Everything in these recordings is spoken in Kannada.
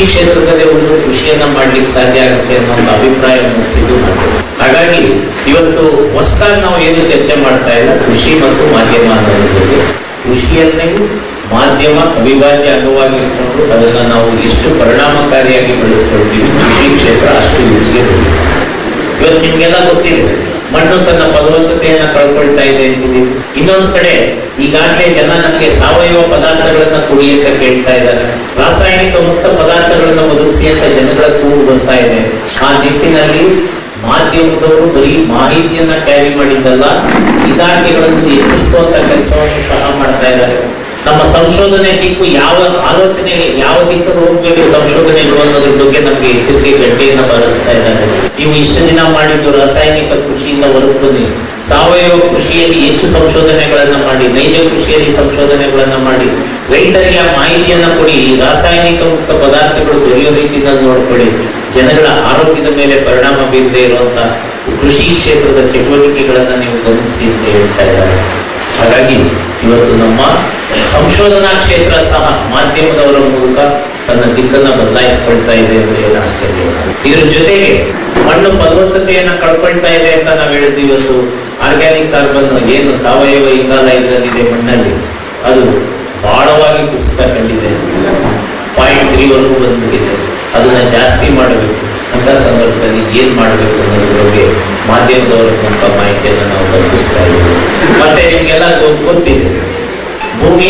ಕ್ಷೇತ್ರದಲ್ಲಿ ಉಳಿದು ಕೃಷಿಯನ್ನ ಮಾಡ್ಲಿಕ್ಕೆ ಸಾಧ್ಯ ಆಗುತ್ತೆ ಅನ್ನೋ ಒಂದು ಅಭಿಪ್ರಾಯ ಮೂಡಿಸಿದ್ದು ನಾನು ಹಾಗಾಗಿ ಇವತ್ತು ಹೊಸದಾಗಿ ನಾವು ಏನು ಚರ್ಚೆ ಮಾಡ್ತಾ ಇಲ್ಲ ಕೃಷಿ ಮತ್ತು ಮಾಧ್ಯಮ ಅನ್ನೋದ್ರ ಬಗ್ಗೆ ಕೃಷಿಯನ್ನೇ ಮಾಧ್ಯಮ ಅವಿಭಾಜ್ಯ ಅಂಗವಾಗಿ ಇಟ್ಕೊಂಡು ಅದನ್ನ ನಾವು ಎಷ್ಟು ಪರಿಣಾಮಕಾರಿಯಾಗಿ ಬಳಸ್ಕೊಳ್ತೀವಿ ಕೃಷಿ ಕ್ಷೇತ್ರ ಅಷ್ಟು ಹೆಚ್ಚಿಗೆ ಬೆಳೀತದೆ. ಇವತ್ತು ನಿಮ್ಗೆಲ್ಲ ಗೊತ್ತಿದೆ ಮಣ್ಣು ತನ್ನ ಫಲವತ್ತತೆಯನ್ನ ಕಳ್ಕೊಳ್ತಾ ಇದೆ ಅಂತಿದೆ ಇನ್ನೊಂದು ಕಡೆ ಈಗಾಗಲೇ ಜನ ನಮಗೆ ಸಾವಯವ ಪದಾರ್ಥಗಳನ್ನ ಕೊಡಿ ಅಂತ ಕೇಳ್ತಾ ಇದ್ದಾರೆ ರಾಸಾಯನಿಕ ಮುಕ್ತ ಪದಾರ್ಥಗಳನ್ನ ಒದಗಿಸಿ ಅಂತ ಜನಗಳ ಕೂಗು ಬರ್ತಾ ಇದೆ ಆ ನಿಟ್ಟಿನಲ್ಲಿ ಮಾಧ್ಯಮದವರು ಬರೀ ಮಾಹಿತಿಯನ್ನ ಕ್ಯಾರಿ ಮಾಡಿದ್ದಲ್ಲ ಇಲಾಖೆಗಳನ್ನು ಹೆಚ್ಚಿಸುವಂತ ಕೆಲಸವನ್ನು ಸಹ ಮಾಡ್ತಾ ಇದ್ದಾರೆ ನಮ್ಮ ಸಂಶೋಧನೆ ದಿಕ್ಕು ಯಾವ ಆಲೋಚನೆ ಯಾವ ದಿಕ್ಕಲ್ಲಿ ಹೋಗ್ಬೇಕು ಸಂಶೋಧನೆಗಳು ಅನ್ನೋದ್ರ ಬಗ್ಗೆ ನಮಗೆ ಎಚ್ಚರಿಕೆ ಗಂಟೆಯನ್ನ ಬರೆಸ್ತಾ ಇದ್ದಾರೆ ನೀವು ಇಷ್ಟು ದಿನ ಮಾಡಿದ್ದು ರಾಸಾಯನಿಕ ಕೃಷಿಯಿಂದ ಹೊರಗೆ ಬನ್ನಿ ಸಾವಯವ ಕೃಷಿಯಲ್ಲಿ ಹೆಚ್ಚು ಸಂಶೋಧನೆಗಳನ್ನ ಮಾಡಿ ನೈಜ ಕೃಷಿಯಲ್ಲಿ ಸಂಶೋಧನೆಗಳನ್ನ ಮಾಡಿ ರೈತರಿಗೆ ಆ ಮಾಹಿತಿಯನ್ನ ಕೊಡಿ ಈ ರಾಸಾಯನಿಕ ಮುಕ್ತ ಪದಾರ್ಥಗಳು ದೊರೆಯೋ ರೀತಿಯಲ್ಲಿ ನೋಡ್ಕೊಳ್ಳಿ ಜನಗಳ ಆರೋಗ್ಯದ ಮೇಲೆ ಪರಿಣಾಮ ಬೀರದೆ ಇರುವಂತ ಕೃಷಿ ಕ್ಷೇತ್ರದ ಚಟುವಟಿಕೆಗಳನ್ನ ನೀವು ಗಮನಿಸಿ ಅಂತ ಹೇಳ್ತಾ ಇದ್ದಾರೆ ಹಾಗಾಗಿ ಇವತ್ತು ನಮ್ಮ ಸಂಶೋಧನಾ ಕ್ಷೇತ್ರ ಸಹ ಮಾಧ್ಯಮದವರ ಮೂಲಕ ತನ್ನ ದಿಕ್ಕನ್ನ ಬದಲಾಯಿಸಿಕೊಳ್ತಾ ಇದೆ ಅಂದ್ರೆ ಏನು ಆಶ್ಚರ್ಯ ಇಲ್ಲ. ಇದ್ರ ಜೊತೆಗೆ ಮಣ್ಣು ಫಲವತ್ತತೆಯನ್ನ ಕಳ್ಕೊಳ್ತಾ ಇದೆ ಅಂತ ನಾವು ಹೇಳಿದ್ವಿ ಇವತ್ತು ಆರ್ಗ್ಯಾನಿಕ್ ಕಾರ್ಬನ್ ಏನು ಸಾವಯವ ಇಂಗಾಲ ಇದರಲ್ಲಿದೆ ಮಣ್ಣಲ್ಲಿ ಅದು ಬಹಳವಾಗಿ ಕುಸಿತ ಕಂಡಿದೆ ಪಾಯಿಂಟ್ ತ್ರೀ ವರೆಗೂ ಬಂದ್ಬಿಟ್ಟಿದೆ ಅದನ್ನ ಜಾಸ್ತಿ ಮಾಡಬೇಕು ಅಂತ ಸಂದರ್ಭದಲ್ಲಿ ಏನ್ ಮಾಡಬೇಕು ಅನ್ನೋದ್ರ ಬಗ್ಗೆ ಮಾಧ್ಯಮದವರ ಮೂಲಕ ಮಾಹಿತಿಯನ್ನು ನಾವು ಕಲ್ಪಿಸ್ತಾ ಇದ್ದೀವಿ ಮತ್ತೆ ನಿಮ್ಗೆಲ್ಲ ಗೊ- ಗೊತ್ತಿದೆ ಭೂಮಿ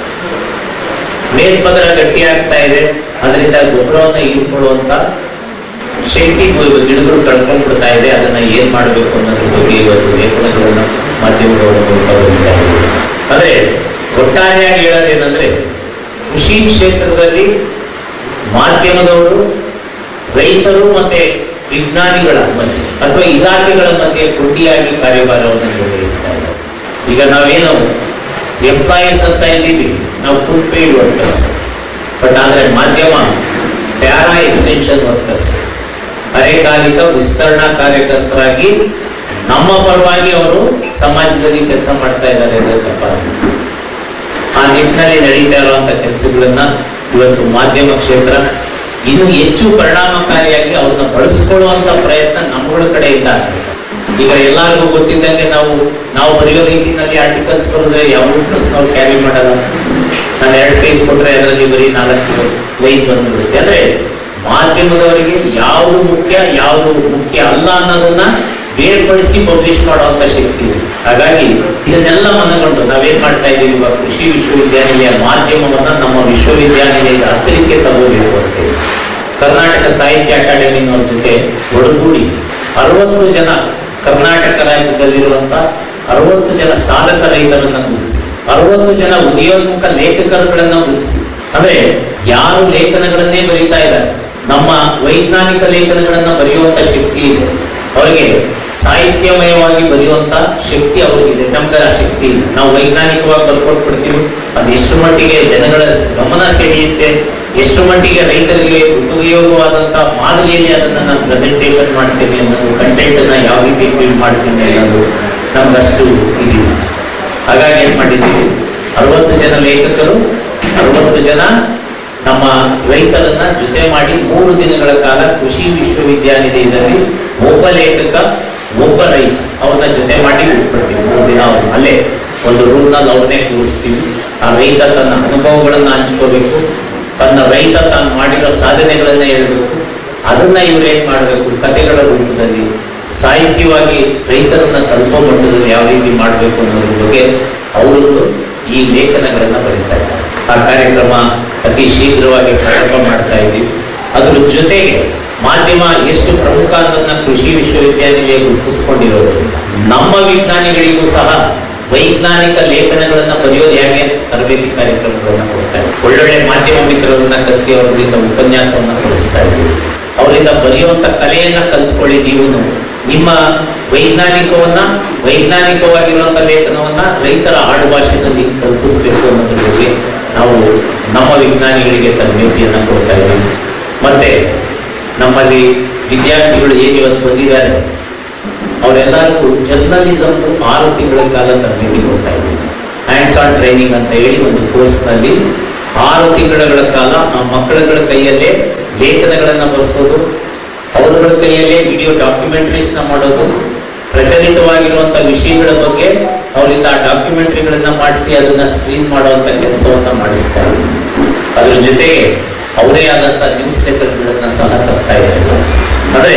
ಮೇಲ್ಪದರ ಗಟ್ಟಿ ಆಗ್ತಾ ಇದೆ ಅದರಿಂದ ಗೊಬ್ಬರವನ್ನ ಹೀರ್ಕೊಳ್ಳುವಂತ ಶಕ್ತಿ ಗು- ಗಿಡಗಳು ಕಳ್ಕೊಂಡ್ಬಿಡ್ತಾ ಇದೆ ಅದನ್ನ ಏನ್ ಮಾಡಬೇಕು ಅನ್ನೋದ್ರ ಬಗ್ಗೆ ಇವತ್ತು ಲೇಖನಗಳನ್ನ ಮಾಧ್ಯಮದವರ ಮೂಲಕ ಬರೀತಾ ಇದ್ದೀವಿ ಅಂದ್ರೆ ಒಟ್ಟಾರೆಯಾಗಿ ಹೇಳೋದೇನಂದ್ರೆ ಕೃಷಿ ಕ್ಷೇತ್ರದಲ್ಲಿ ಮಾಧ್ಯಮದವರು ರೈತರು ಮತ್ತೆ ವಿಜ್ಞಾನಿಗಳ ಮಧ್ಯೆ ಅಥವಾ ಇಲಾಖೆಗಳ ಮಧ್ಯೆ ಕೊಂಡಿಯಾಗಿ ಕಾರ್ಯಭಾರವನ್ನು ನಿರ್ವಹಿಸ್ತಾ ಇದ್ದಾರೆ ಈಗ ನಾವೇನು ಎಂಪ್ಲಾಯೀಸ್ ಅಂತ ಇದ್ದೀವಿ ನಾವು ಫುಲ್ ಪೇಯ್ಡ್ ವರ್ಕರ್ಸ್ ಬಟ್ ಆದ್ರೆ ಮಾಧ್ಯಮ ಪ್ಯಾರಾ ಎಕ್ಸ್ಟೆನ್ಷನ್ ವರ್ಕರ್ಸ್ ಅರೆಕಾಲಿಕ ವಿಸ್ತರಣಾ ಕಾರ್ಯಕರ್ತರಾಗಿ ನಮ್ಮ ಪರವಾಗಿ ಅವರು ಸಮಾಜದಲ್ಲಿ ಕೆಲಸ ಮಾಡ್ತಾ ಇದ್ದಾರೆ ಅಂದ್ರೆ ತಪ್ಪಾಗುತ್ತೆ ಆ ನಿಟ್ಟಿನಲ್ಲಿ ನಡೀತಾ ಇರುವಂತ ಕೆಲಸಗಳನ್ನ ಇವತ್ತು ಮಾಧ್ಯಮ ಕ್ಷೇತ್ರ ಇನ್ನು ಹೆಚ್ಚು ಪರಿಣಾಮಕಾರಿಯಾಗಿ ಅವ್ರನ್ನ ಬಳಸ್ಕೊಳ್ಳುವಂತ ಪ್ರಯತ್ನ ನಮ್ಮಗಳ ಕಡೆಯಿಂದ ಆಗ್ಬೇಕು. ಈಗ ಎಲ್ಲರಿಗೂ ಗೊತ್ತಿದ್ದಂಗೆ ನಾವು ನಾವು ಬರೆಯೋ ರೀತಿಯಲ್ಲಿ ಆರ್ಟಿಕಲ್ಸ್ ಬರೆದ್ರೆ ಯಾವ ಪ್ಲಸ್ ನಾವು ಕ್ಯಾರಿ ಮಾಡಲ್ಲ ನಾನು ಎರಡು ಪೇಜ್ ಕೊಟ್ರೆ ಅದರಲ್ಲಿ ಬರೀ ನಾಲ್ಕು ಲೈನ್ ಬಂದ್ಬಿಡುತ್ತೆ ಅಂದ್ರೆ ಮಾಧ್ಯಮದವರಿಗೆ ಯಾವುದು ಮುಖ್ಯ ಯಾವುದು ಮುಖ್ಯ ಅಲ್ಲ ಅನ್ನೋದನ್ನ ಬೇರ್ಪಡಿಸಿ ಪಬ್ಲಿಷ್ ಮಾಡುವಂತ ಶಕ್ತಿ ಇದೆ ಹಾಗಾಗಿ ಇದನ್ನೆಲ್ಲ ಮನಗೊಂಡು ನಾವೇನ್ ಮಾಡ್ತಾ ಇದ್ದೀವಿ ಇವಾಗ ಕೃಷಿ ವಿಶ್ವವಿದ್ಯಾನಿಲಯ ಮಾಧ್ಯಮವನ್ನ ನಮ್ಮ ವಿಶ್ವವಿದ್ಯಾನಿಲಯದ ಹತ್ತಿರಕ್ಕೆ ತಗೋಬೇಕು ಅಂತ ಹೇಳಿ. ಕರ್ನಾಟಕ ಸಾಹಿತ್ಯ ಅಕಾಡೆಮಿನವ್ರ ಜೊತೆ ಒಡಗೂಡಿ ಅರವತ್ತು ಜನ ಕರ್ನಾಟಕ ರಾಜ್ಯದಲ್ಲಿರುವಂತ ಅರವತ್ತು ಜನ ಸಾಧಕ ರೈತರನ್ನ ಗುರುತಿಸಿ ಅರವತ್ತು ಜನ ಉದಯೋನ್ಮುಖ ಲೇಖಕರುಗಳನ್ನ ಗುರುತಿಸಿ ಅಂದ್ರೆ ಯಾರು ಲೇಖನಗಳನ್ನೇ ಬರೀತಾ ಇದ್ದಾರೆ ನಮ್ಮ ವೈಜ್ಞಾನಿಕ ಲೇಖನಗಳನ್ನ ಬರೆಯುವಂತ ಶಕ್ತಿ ಇದೆ ಅವರಿಗೆ ಸಾಹಿತ್ಯಮಯವಾಗಿ ಬರೆಯುವಂತ ಶಕ್ತಿ ಅವ್ರಿಗಿದೆ ನಮ್ಗೆ ಆ ಶಕ್ತಿ ಇಲ್ಲ ನಾವು ವೈಜ್ಞಾನಿಕವಾಗಿ ಬರ್ಕೊಟ್ಬಿಡ್ತೀವಿ ಅದು ಎಷ್ಟು ಮಟ್ಟಿಗೆ ಜನಗಳ ಗಮನ ಸೆಳೆಯುತ್ತೆ ಎಷ್ಟು ಮಟ್ಟಿಗೆ ರೈತರಿಗೆ ಉಪಯೋಗವಾದಂತ ಮಾದರಿಯಲ್ಲಿ ಅದನ್ನ ನಾನು ಪ್ರೆಸೆಂಟೇಷನ್ ಮಾಡ್ತೇನೆ ಅನ್ನೋದು ಕಂಟೆಂಟ್ ಅನ್ನ ಯಾವ ರೀತಿ ಬಿಲ್ಡ್ ಮಾಡ್ತೇನೆ ಅನ್ನೋದು ನಮ್ಗಷ್ಟು ಇದಿಲ್ಲ ಹಾಗಾಗಿ ಏನ್ ಮಾಡಿದ್ದೀವಿ ಅರವತ್ತು ಜನ ಲೇಖಕರು ಅರವತ್ತು ಜನ ನಮ್ಮ ರೈತರನ್ನ ಜೊತೆ ಮಾಡಿ ಮೂರು ದಿನಗಳ ಕಾಲ ಕೃಷಿ ವಿಶ್ವವಿದ್ಯಾನಿಲಯದಲ್ಲಿ ಒಬ್ಬ ಲೇಖಕ ಒಬ್ಬ ರೈತ ಅವ್ರನ್ನ ಜೊತೆ ಮಾಡಿ ಬಿಟ್ಬಿಡ್ತೀವಿ ಮೂರು ದಿನ ಅವ್ರು ಅಲ್ಲೇ ಒಂದು ರೂಮ್ ನಲ್ಲಿ ಅವ್ರನ್ನೇ ಕೂರಿಸ್ತೀವಿ ಆ ರೈತ ತನ್ನ ಅನುಭವಗಳನ್ನ ಹಂಚ್ಕೋಬೇಕು ತನ್ನ ರೈತ ತಾನು ಮಾಡಿರೋ ಸಾಧನೆಗಳನ್ನ ಹೇಳ್ಬೇಕು ಅದನ್ನ ಇವ್ರು ಏನ್ ಮಾಡಬೇಕು ಕಥೆಗಳ ರೂಪದಲ್ಲಿ ಸಾಹಿತ್ಯವಾಗಿ ರೈತರನ್ನ ತಲುಪೋ ಮಟ್ಟದಲ್ಲಿ ಯಾವ ರೀತಿ ಮಾಡಬೇಕು ಅನ್ನೋದ್ರ ಬಗ್ಗೆ ಅವರು ಈ ಲೇಖನಗಳನ್ನ ಬರೀತಾ ಇದ್ದಾರೆ ಆ ಕಾರ್ಯಕ್ರಮ ಅತಿ ಶೀಘ್ರವಾಗಿ ಪ್ರಾರಂಭ ಮಾಡ್ತಾ ಇದ್ದೀವಿ ಅದ್ರ ಜೊತೆಗೆ ಮಾಧ್ಯಮ ಎಷ್ಟು ಪ್ರಮುಖ ಅನ್ನೋದನ್ನ ಕೃಷಿ ವಿಶ್ವವಿದ್ಯಾನಿಲಯ ಗುರುತಿಸಿಕೊಂಡಿರೋದ್ರಿಂದ ನಮ್ಮ ವಿಜ್ಞಾನಿಗಳಿಗೂ ಸಹ ವೈಜ್ಞಾನಿಕ ಲೇಖನಗಳನ್ನ ಬರೆಯೋದು ಹೇಗೆ ತರಬೇತಿ ಕಾರ್ಯಕ್ರಮಗಳನ್ನ ಕೊಡ್ತಾ ಇದ್ದೀವಿ ಒಳ್ಳೊಳ್ಳೆ ಮಾಧ್ಯಮ ಮಿತ್ರರನ್ನ ಕರೆಸಿ ಅವರಿಂದ ಉಪನ್ಯಾಸವನ್ನ ಕೊಡಿಸ್ತಾ ಇದ್ದೀವಿ ಅವರಿಂದ ಬರೆಯುವಂತ ಕಲೆಯನ್ನ ಕಲ್ತ್ಕೊಳ್ಳಿ ನೀವು ನಿಮ್ಮ ವೈಜ್ಞಾನಿಕವನ್ನ ವೈಜ್ಞಾನಿಕವಾಗಿರುವಂತ ಲೇಖನವನ್ನ ರೈತರ ಆಡು ಭಾಷೆಯಲ್ಲಿ ಕಲ್ಪಿಸಬೇಕು ಅನ್ನೋದ್ರ ಬಗ್ಗೆ ನಾವು ನಮ್ಮ ವಿಜ್ಞಾನಿಗಳಿಗೆ ತರಬೇತಿಯನ್ನ ಕೊಡ್ತಾ ಇದ್ದೀವಿ ಮತ್ತೆ ನಮ್ಮಲ್ಲಿ ವಿದ್ಯಾರ್ಥಿಗಳು ಏನು ಇವತ್ತು ಬಂದಿದ್ದಾರೆ ಅವರೆಲ್ಲರಿಗೂ ಜರ್ನಲಿಸಮ್ ಆರು ತಿಂಗಳ ಕಾಲ ತರಬೇತಿ ಕೊಡ್ತಾ ಇದ್ದೀವಿ ಹ್ಯಾಂಡ್ಸ್ ಆನ್ ಟ್ರೈನಿಂಗ್ ಅಂತ ಹೇಳಿ ಒಂದು ಕೋರ್ಸ್ ನಲ್ಲಿ ಆರು ತಿಂಗಳ ಕಾಲ ಆ ಮಕ್ಕಳುಗಳ ಕೈಯಲ್ಲೇ ಲೇಖನಗಳನ್ನ ಬರೆಸೋದು ಅವರುಗಳ ಕೈಯಲ್ಲೇ ವಿಡಿಯೋ ಡಾಕ್ಯುಮೆಂಟ್ರೀಸ್ ನ ಮಾಡೋದು ಪ್ರಚಲಿತವಾಗಿರುವಂತ ವಿಷಯಗಳ ಬಗ್ಗೆ ಅವರಿಂದ ಆ ಡಾಕ್ಯುಮೆಂಟ್ರಿಗಳನ್ನ ಮಾಡಿಸಿ ಅದನ್ನ ಸ್ಕ್ರೀನ್ ಮಾಡುವಂತ ಕೆಲಸವನ್ನ ಮಾಡಿಸ್ತಾರೆ ಅದ್ರ ಜೊತೆಗೆ ಅವರೇ ಆದಂತ ನ್ಯೂಸ್ ಲೇಖನಗಳನ್ನ ಸಹ ತರ್ತಾ ಇದ್ದಾರೆ ಅಂದ್ರೆ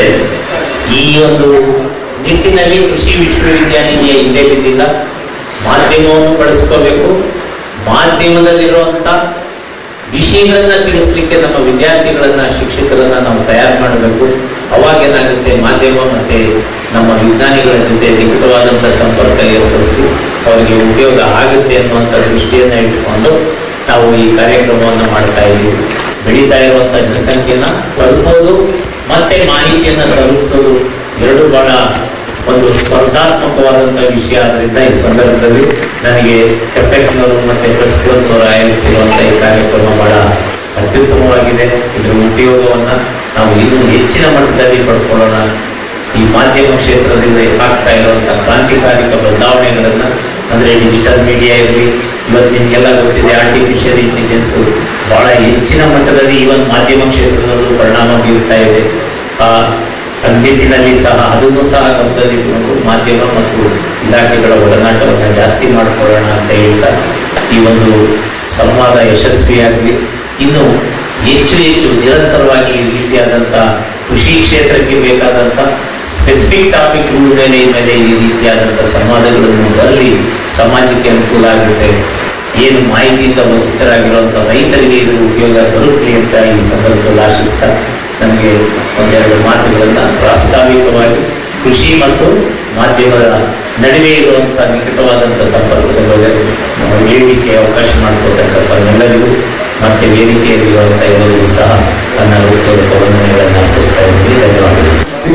ಈ ಒಂದು ನಿಟ್ಟಿನಲ್ಲಿ ಕೃಷಿ ವಿಶ್ವವಿದ್ಯಾನಿಲಯ ಹಿಂದೆ ಬಿದ್ದಿಲ್ಲ ಮಾಧ್ಯಮವನ್ನು ಬಳಸ್ಕೋಬೇಕು ಮಾಧ್ಯಮದಲ್ಲಿರುವಂತ ವಿಷಯಗಳನ್ನ ತಿಳಿಸ್ಲಿಕ್ಕೆ ನಮ್ಮ ವಿದ್ಯಾರ್ಥಿಗಳನ್ನ ಶಿಕ್ಷಕರನ್ನ ನಾವು ತಯಾರು ಮಾಡಬೇಕು ಅವಾಗ ಏನಾಗುತ್ತೆ ಮಾಧ್ಯಮ ಮತ್ತೆ ನಮ್ಮ ವಿಜ್ಞಾನಿಗಳ ಜೊತೆ ನಿಕಟವಾದಂಥ ಸಂಪರ್ಕ ಏರ್ಪಡಿಸಿ ಅವರಿಗೆ ಉಪಯೋಗ ಆಗುತ್ತೆ ಅನ್ನುವಂಥ ದೃಷ್ಟಿಯನ್ನ ಇಟ್ಟುಕೊಂಡು ನಾವು ಈ ಕಾರ್ಯಕ್ರಮವನ್ನು ಮಾಡ್ತಾ ಇದ್ದೀವಿ ಬೆಳೀತಾ ಇರುವಂತ ಜನಸಂಖ್ಯೆನ ತಲುಪೋದು ಮತ್ತೆ ಮಾಹಿತಿಯನ್ನ ತಲುಪಿಸೋದು ಎರಡು ಬಹಳ ಒಂದು ಸ್ಪರ್ಧಾತ್ಮಕವಾದಂತಹ ವಿಷಯ ಆದ್ರಿಂದ ಈ ಸಂದರ್ಭದಲ್ಲಿ ನನಗೆ ಕೆಪೆಕ್ನವರು ಮತ್ತೆ ಪ್ರೆಸ್ ಕ್ಲಬ್ನವರು ಆಯೋಜಿಸಿರುವಂತ ಈ ಕಾರ್ಯಕ್ರಮ ಬಹಳ ಅತ್ಯುತ್ತಮವಾಗಿದೆ ಇದರ ಉಪಯೋಗವನ್ನ ನಾವು ಇನ್ನೂ ಹೆಚ್ಚಿನ ಮಟ್ಟದಲ್ಲಿ ಪಡ್ಕೊಳ್ಳೋಣ ಈ ಮಾಧ್ಯಮ ಕ್ಷೇತ್ರದಿಂದ ಆಗ್ತಾ ಇರುವಂತಹ ಕ್ರಾಂತಿಕಾರಿಕ ಬದಲಾವಣೆಗಳನ್ನ ಅಂದ್ರೆ ಡಿಜಿಟಲ್ ಮೀಡಿಯಾ ಇರಲಿ ಇವತ್ತು ನಿಮ್ಗೆಲ್ಲ ಗೊತ್ತಿದೆ ಆರ್ಟಿಫಿಷಿಯಲ್ ಇಂಟೆಲಿಜೆನ್ಸ್ ಬಹಳ ಹೆಚ್ಚಿನ ಮಟ್ಟದಲ್ಲಿ ಈ ಒಂದು ಮಾಧ್ಯಮ ಕ್ಷೇತ್ರದಲ್ಲೂ ಪರಿಣಾಮ ಬೀರ್ತಾ ಇದೆ ಆ ಆ ನಿಟ್ಟಿನಲ್ಲಿ ಸಹ ಅದನ್ನು ಸಹ ಗಮನದಲ್ಲಿಟ್ಟುಕೊಂಡು ಮಾಧ್ಯಮ ಮತ್ತು ಇಲಾಖೆಗಳ ಒಡನಾಟವನ್ನು ಜಾಸ್ತಿ ಮಾಡಿಕೊಳ್ಳೋಣ ಅಂತ ಹೇಳ್ತಾ ಈ ಒಂದು ಸಂವಾದ ಯಶಸ್ವಿಯಾಗಲಿ ಇನ್ನು ಹೆಚ್ಚು ಹೆಚ್ಚು ನಿರಂತರವಾಗಿ ಈ ರೀತಿಯಾದಂಥ ಕೃಷಿ ಕ್ಷೇತ್ರಕ್ಕೆ ಬೇಕಾದಂಥ ಸ್ಪೆಸಿಫಿಕ್ ಟಾಪಿಕ್ ಮೇಲೆ ಮೇಲೆ ಈ ರೀತಿಯಾದಂಥ ಸಂವಾದಗಳನ್ನು ಬರಲಿ ಸಮಾಜಕ್ಕೆ ಅನುಕೂಲ ಆಗುತ್ತೆ ಏನು ಮಾಹಿತಿಯಿಂದ ವಂಚಿತರಾಗಿರುವಂಥ ರೈತರಿಗೆ ಇದು ಉಪಯೋಗ ಬರುತ್ತಲಿ ಅಂತ ಈ ಸಂದರ್ಭದಲ್ಲಿ ಆಶಿಸ್ತಾ ನಮಗೆ ಒಂದೆರಡು ಮಾತುಗಳನ್ನ ಪ್ರಾಸ್ತಾವಿಕವಾಗಿ ಕೃಷಿ ಮತ್ತು ಮಾಧ್ಯಮದ ನಡುವೆ ಇರುವಂಥ ನಿಕಟವಾದಂಥ ಸಂಪರ್ಕದ ಬಗ್ಗೆ ನಾವು ಹೇಳಲಿಕ್ಕೆ ಅವಕಾಶ ಮಾಡಿಕೊಟ್ಟಂಥ ಎಲ್ಲರಿಗೂ ಮತ್ತೆ ವೇದಿಕೆಯಲ್ಲಿರುವಂಥ ಎಲ್ಲರಿಗೂ ಸಹ ನನ್ನ ಹೃತ್ಪೂರ್ವಕ ವಂದನೆಗಳನ್ನು ಅರ್ಪಿಸ್ತಾ ಇದ್ದೀನಿ ಧನ್ಯವಾದಗಳು ಈಗ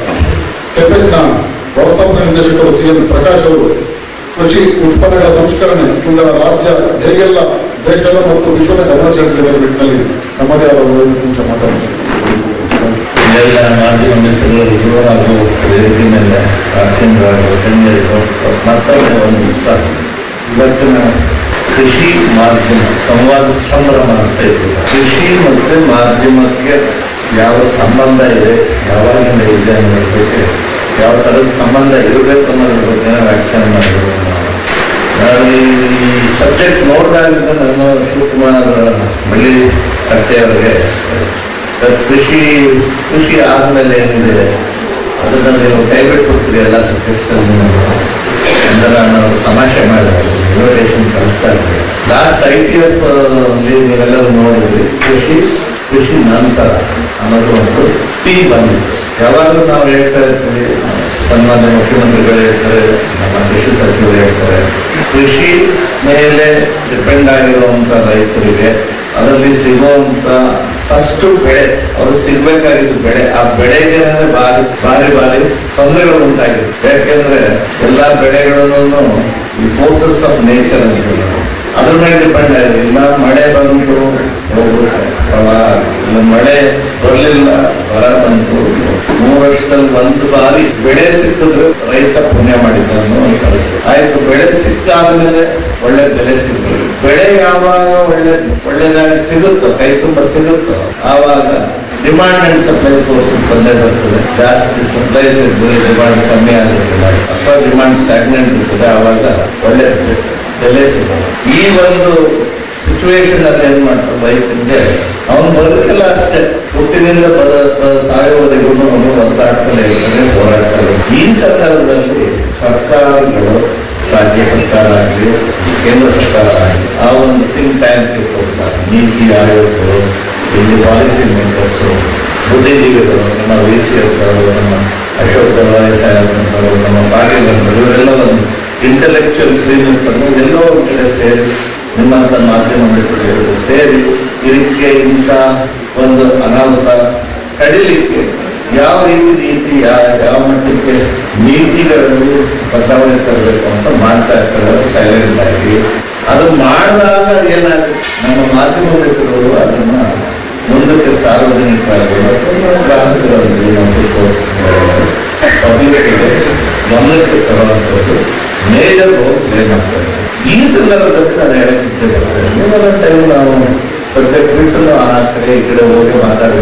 ಕೆಪೆಕ್ನ ವ್ಯವಸ್ಥಾಪಕ ನಿರ್ದೇಶಕರು ಸಿ ಎನ್ ಪ್ರಕಾಶ್ ಅವರು ಕೃಷಿ ಉತ್ಪನ್ನಗಳ ಸಂಸ್ಕರಣೆ ಇಂದ ರಾಜ್ಯ ಹೇಗೆಲ್ಲ ದೇಶದ ಮತ್ತು ವಿಶ್ವದ ಗಮನ ಸೆಳೆದಿದೆ ಎಂಬ ನಿಟ್ಟಿನಲ್ಲಿ ನಮ್ಮದೇ ಆದ ಒಂದು ನಿಮಿಷ ಮಾತಾಡ್ತಾರೆ ಎಲ್ಲ ಮಾಧ್ಯಮ ಮಿತ್ರಗಳಿಗೂ ಹಾಗೂ ವೇದಿಕೆ ಮೇಲೆ ಆಸೀನರಾಗಿ ಗಣ್ಯರಿಗೂ ಮತ್ತೊಮ್ಮೆ ವಂದಿಸ್ತಾರೆ ಇವತ್ತಿನ ಕೃಷಿ ಮಾಧ್ಯಮ ಸಂವಾದ ಸಂಭ್ರಮ ಅಂತ ಇದೆ ಕೃಷಿ ಮತ್ತು ಮಾಧ್ಯಮಕ್ಕೆ ಯಾವ ಸಂಬಂಧ ಇದೆ ಯಾವಾಗಿಂದ ಇದೆ ಅನ್ನೋದ್ರ ಬಗ್ಗೆ ಯಾವ ಥರದ ಸಂಬಂಧ ಇರಬೇಕು ಅನ್ನೋದ್ರ ಬಗ್ಗೆ ವ್ಯಾಖ್ಯಾನ ಮಾಡಿದ್ರು ನಾವು ನಾನು ಈ ಸಬ್ಜೆಕ್ಟ್ ನೋಡಿದಾಗಿಂದ ನಾನು ಶಿವಕುಮಾರ್ ಬಳ್ಳಿ ಕಟ್ಟೆಯವರಿಗೆ ಸರ್ ಕೃಷಿ ಕೃಷಿ ಆದಮೇಲೆ ಏನಿದೆ ಅದನ್ನು ನೀವು ಕೈ ಬಿಟ್ಬಿಡ್ತೀರಿ ಎಲ್ಲ ಸಬ್ಜೆಕ್ಟ್ಸ್ ಅಲ್ಲಿ ಅಂದ್ರೆ ನಾನು ತಮಾಷೆ ಮಾಡಿದೆ ಇನ್ವಿಟೇಷನ್ ಕಳಿಸ್ತಾ ಇದ್ದೆ ಲಾಸ್ಟ್ ಐ ಟಿ ಎಫ್ ಅಲ್ಲಿ ನೀವೆಲ್ಲರೂ ನೋಡಿದ್ರಿ ಕೃಷಿ ಕೃಷಿ ನಂತರ ಅನ್ನೋದು ಒಂದು ಪಿ ಬಂದಿತ್ತು ಯಾವಾಗಲೂ ನಾವು ಹೇಳ್ತಾ ಇರ್ತೀವಿ ಸನ್ಮಾನ್ಯ ಮುಖ್ಯಮಂತ್ರಿಗಳು ಹೇಳ್ತಾರೆ ನಮ್ಮ ಕೃಷಿ ಸಚಿವರು ಹೇಳ್ತಾರೆ ಕೃಷಿ ಮೇಲೆ ಡಿಪೆಂಡ್ ಆಗಿರುವಂತ ರೈತರಿಗೆ ಅದರಲ್ಲಿ ಸಿಗುವಂತ ಫಸ್ಟ್ ಬೆಳೆ ಅವರು ಸಿಗ್ಬೇಕಾಗಿದ್ದು ಬೆಳೆ ಆ ಬೆಳೆಗೆ ಬಾರಿ ಬಾರಿ ಬಾರಿ ತೊಂದರೆಗಳು ಉಂಟಾಗಿದೆ ಯಾಕೆಂದ್ರೆ ಎಲ್ಲಾ ಬೆಳೆಗಳನ್ನು ಈ ಫೋರ್ಸಸ್ ಆಫ್ ನೇಚರ್ ಅಂತ ಅದ್ರ ಮೇಲೆ ಡಿಪೆಂಡ್ ಆಗಿದೆ ಇಲ್ಲ ಮಳೆ ಬಂತು ಹೋಗುತ್ತೆ ಪ್ರವಾಹ ಇಲ್ಲ ಮಳೆ ಬರಲಿಲ್ಲ ಬರ ಬಂತು ಮೂರು ವರ್ಷದಲ್ಲಿ ಒಂದು ಬಾರಿ ಬೆಳೆ ಸಿಕ್ಕಿದ್ರೆ ರೈತ ಪುಣ್ಯ ಮಾಡಿದ್ದಾನು ಅಂತ ಪರಿಸ್ಥಿತಿ ಆಯ್ತು ಬೆಳೆ ಸಿಕ್ಕಾದ್ಮೇಲೆ ಒಳ್ಳೆ ಬೆಲೆ ಸಿಗ್ತದೆ ಬೆಳೆ ಯಾವಾಗ ಒಳ್ಳೆ ಒಳ್ಳೆದಾಗಿ ಸಿಗುತ್ತೋ ಕೈ ತುಂಬ ಸಿಗುತ್ತೋ ಆವಾಗ ಡಿಮಾಂಡ್ ಅಂಡ್ ಸಪ್ಲೈ ಫೋರ್ಸಸ್ ಬಂದೇ ಬರ್ತದೆ ಜಾಸ್ತಿ ಸಪ್ಲೈಸ್ ಇರ್ತದೆ ಡಿಮಾಂಡ್ ಕಮ್ಮಿ ಆಗುತ್ತದೆ ಅಥವಾ ಡಿಮಾಂಡ್ ಸ್ಟಾಗ್ನೆಂಟ್ ಇರ್ತದೆ ಆವಾಗ ಒಳ್ಳೆ ಬೆಲೆ ಸಿಗೋದು ಈ ಒಂದು ಸಿಚುವೇಶನ್ ಅಲ್ಲಿ ಏನ್ ಮಾಡ್ತಾರೆ ರೈತನಿಗೆ ಅವನು ಬದುಕಲ್ಲ ಅಷ್ಟೇ ಹುಟ್ಟಿನಿಂದ ಬದ ಬ- ಸಾಯುವವರೆಗೂ ಅವನು ಒದ್ದಾಡ್ತಲೇ ಇರ್ತಾನೆ ಹೋರಾಡ್ತಾನೆ ಈ ಸಂದರ್ಭದಲ್ಲಿ ಸರ್ಕಾರಗಳು ರಾಜ್ಯ ಸರ್ಕಾರ ಆಗಲಿ ಕೇಂದ್ರ ಸರ್ಕಾರ ಆಗಲಿ ಆ ಒಂದು ಥಿಂಕ್ ಟ್ಯಾಂಕ್ ಹೋಗ್ತಾರೆ ನೀತಿ ಆಯೋಗಗಳು ಇಲ್ಲಿ ಪಾಲಿಸಿ ಮೇಕರ್ಸು ಬುದ್ಧಿಜೀವಿಗಳು ನಮ್ಮ ವಿ ಸಿ ಅಂತವರು ನಮ್ಮ ಅಶೋಕ್ ಗವಾಯಿ ಸಾಹೇಬ್ರಂತವರು ನಮ್ಮ ಪಾಟೀಲ್ ಅಂತವರು ಇವರೆಲ್ಲ ಒಂದು ಇಂಟೆಲೆಕ್ಚುಯಲ್ ಕ್ಲೀನ್ ಎಲ್ಲೋ ಒಂದು ಕಡೆ ಸೇರಿ ನಿಮ್ಮಂತ ಮಾಧ್ಯಮ ಮಿತ್ರರು ಸೇರಿ ಇದಕ್ಕೆ ಇಂಥ ಒಂದು ಅನಾಹುತ ತಡಿಲಿಕ್ಕೆ ಯಾವ ರೀತಿ ನೀತಿ ಯಾವ ಯಾವ ಮಟ್ಟಕ್ಕೆ ನೀತಿಗಳಲ್ಲಿ ಬದಲಾವಣೆ ತರಬೇಕು ಅಂತ ಮಾಡ್ತಾ ಇರ್ತಾರೆ ಸೈಲೆಂಟ್ ಆಗಿ ಅದು ಮಾಡಿದಾಗ ಏನಾಗುತ್ತೆ ನಮ್ಮ ಮಾಧ್ಯಮ ಮಿತ್ರರು ಅದನ್ನ ಮುಂದಕ್ಕೆ ಸಾರ್ವಜನಿಕರಾಗಿ ಅಥವಾ ಗ್ರಾಹಕರಲ್ಲಿ ಮತ್ತು ಪಬ್ಲಿಕ್ಗೆ ಗಮನಕ್ಕೆ ತರುವಂಥದ್ದು ಮೇಜರ್ ರೋಲ್ ಪ್ಲೇ ಮಾಡ್ತಾರೆ ಈ ಸಂದರ್ಭದಲ್ಲಿ ನಾನು ಹೇಳಕ್ಕೆ ಇಚ್ಛೆಪಡ್ತೇನೆ ಟೈಮ್ ನಾವು ಸಬ್ಜೆಕ್ಟ್ ಬಿಟ್ಟು ನಾವು ಆ ಕಡೆ ಈ ಕಡೆ ಹೋಗಿ ಮಾತಾಡಬೇಕು